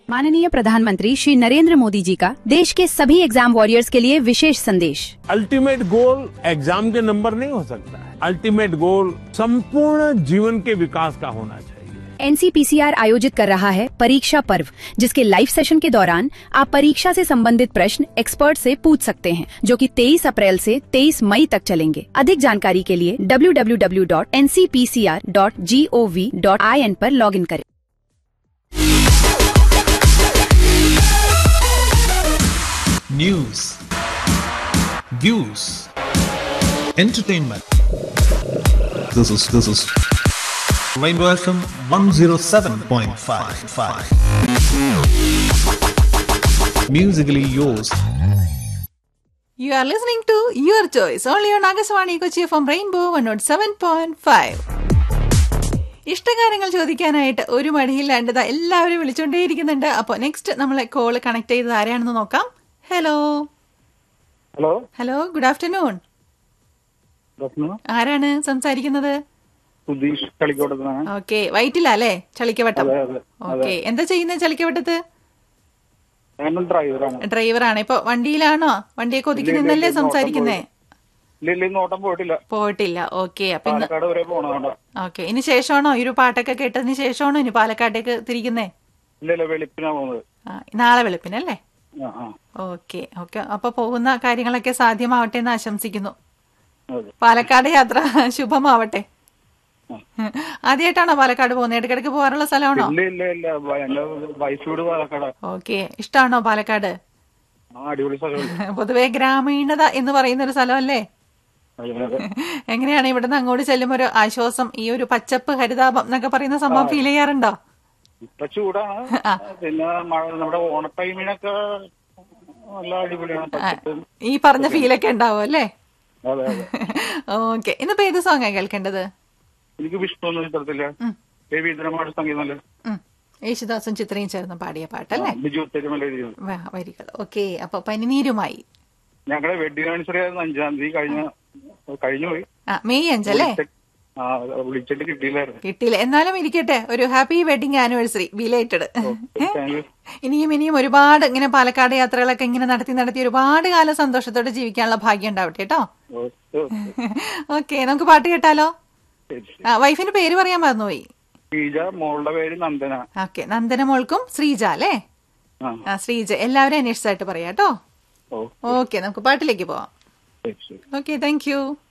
माननीय प्रधानमंत्री श्री नरेंद्र मोदी जी का देश के सभी एग्जाम वॉरियर्स के लिए विशेष संदेश अल्टीमेट गोल एग्जाम के नंबर नहीं हो सकता है अल्टीमेट गोल संपूर्ण जीवन के विकास का होना चाहिए एनसीपीसीआर आयोजित कर रहा है परीक्षा पर्व जिसके लाइव सेशन के दौरान आप परीक्षा से संबंधित प्रश्न एक्सपर्ट से पूछ सकते हैं जो कि 23 अप्रैल से 23 मई तक चलेंगे अधिक जानकारी के लिए www.ncpcr.gov.in पर लॉगिन करें news, views, entertainment. This is this is Rainbow FM 107.55. Musically yours. You are listening to Your Choice, only on Agaswani Kochi from Rainbow 107.5. ഇഷ്ടകാര്യങ്ങൾ ചോദിക്കാനായിട്ട് ഒരു മടിയില്ലാണ്ട് ദാ എല്ലാവരും വിളിച്ചോണ്ടേയിരിക്കുന്നുണ്ട് അപ്പോൾ നെക്സ്റ്റ് നമ്മളെ കോള് കണക്ട് ചെയ്തത് ആരാണെന്ന് നോക്കാം hello hello hello good afternoon പ്രശ്നം ആരാണ് സംസാരിക്കുന്നത് സുധീഷ് കളിക്കോട്ടത്തിനാണ് ഓക്കെ വൈറ്റില്ല അല്ലേ ചളിക്കവട്ടം അതെ, അതെ, ഓക്കെ എന്താ ചെയ്യുന്നത് ചളിക്കവട്ടത്ത് ഞാൻ ഡ്രൈവറാണ് ഡ്രൈവറാണ് ഇപ്പൊ വണ്ടിയിലാണോ വണ്ടിയൊക്കെ ഒതുക്കി ഇല്ല, ഇല്ല, നിന്നല്ലേ ഇല്ല, സംസാരിക്കുന്നേ ഇല്ല ഇല്ല ഇന്ന് ഓട്ടം പോയിട്ടില്ല പോയിട്ടില്ല ഓക്കെ അപ്പൊ ഇന്ന് പാലക്കാട് വരെ പോണതുകൊണ്ട് ഓക്കെ ഇനി ശേഷമാണോ ഈ ഒരു പാട്ടൊക്കെ കേട്ടതിന് ശേഷമാണോ ഇനി പാലക്കാട്ടേക്ക് തിരിക്കുന്നേ ഇല്ല ഇല്ല വെളുപ്പിനാ പോകുന്നത് ആ, നാളെ വെളുപ്പിനല്ലേ ആ ആ ഓക്കെ ഓക്കെ അപ്പൊ പോകുന്ന കാര്യങ്ങളൊക്കെ സാധ്യമാവട്ടെ എന്ന് ആശംസിക്കുന്നു അതെ പാലക്കാട് യാത്ര ശുഭമാവട്ടെ ആദ്യമായിട്ടാണോ പാലക്കാട് പോകുന്നത് ഇടയ്ക്കിടയ്ക്ക് പോകാറുള്ള സ്ഥലമാണോ ഇല്ല ഇല്ല ഇല്ല വ- എന്റെ വൈഫ് വീട് പാലക്കാട് ഓക്കെ ഇഷ്ടമാണോ പാലക്കാട് ആ അടിപൊളി സ്ഥലമല്ലേ പൊതുവെ ഗ്രാമീണത എന്ന് പറയുന്ന ഒരു സ്ഥലമല്ലേ അതെ, അതെ. എങ്ങനെയാണ് ഇവിടുന്ന് അങ്ങോട്ട് ചെല്ലുമ്പോൾ ഒരു ആശ്വാസം ഈ ഒരു പച്ചപ്പ് ഹരിതാപം എന്നൊക്കെ പറയുന്ന സംഭവം ഫീൽ ചെയ്യാറുണ്ടോ ഇപ്പൊ ചൂടാണ് പിന്നെ മഴ നമ്മുടെ ഓണ ടൈമിനൊക്കെ നല്ല അടിപൊളിയാണ് പച്ചപ്പും ഈ പറഞ്ഞ ഫീലൊക്കെ ഉണ്ടാവും അല്ലേ അതെ അതെ ഓക്കെ ഇന്നിപ്പോ ഏത് സോങ്ങാ കേൾക്കേണ്ടത് എനിക്ക് വിഷ്ണു ഒന്നും ചിത്രത്തില്ല രവീന്ദ്രമാട് സംഗീതമല്ലേ ഉം. യേശുദാസും ചിത്രയും ചേർന്ന് പാടിയ പാട്ടല്ലേ ബിജു തെരുമല എഴുതിയത് വ- വരികൾ ഓക്കെ അപ്പൊ പനിനീരുമായി ഞങ്ങളുടെ വെഡിങ് ആനിവേഴ്സറി ആയിരുന്നു അഞ്ചാം തീയതി കഴിഞ്ഞ കഴിഞ്ഞു പോയി ആ മെയ് അഞ്ചല്ലേ ആ വിളിച്ചിട്ട് കിട്ടിയില്ലായിരുന്നു കിട്ടിയില്ല എന്നാലും ഇരിക്കട്ടെ ഒരു happy wedding anniversary belated thank you ഇനിയും ഇനിയും ഒരുപാട് ഇങ്ങനെ പാലക്കാട് യാത്രകളൊക്കെ ഇങ്ങനെ നടത്തി നടത്തി ഒരുപാട് കാലം സന്തോഷത്തോടെ ജീവിക്കാനുള്ള ഭാഗ്യം ഉണ്ടാവട്ടെ കേട്ടോ ഓക്കെ ഓക്കെ നമുക്ക് പാട്ട് കേട്ടാലോ ശരി ശരി ആ വൈഫിന്റെ പേര് പറയാൻ മറന്നുപോയി ശ്രീജ മോളുടെ പേര് നന്ദന ഓക്കെ നന്ദന മോൾക്കും ശ്രീജ അല്ലേ ആ ആ ശ്രീജ എല്ലാവരും അന്വേഷിച്ചായിട്ട് പറയാം കേട്ടോ ഓ ഓക്കെ നമുക്ക് പാട്ടിലേക്ക് പോവാം ശരി ശരി ഓക്കെ താങ്ക് യു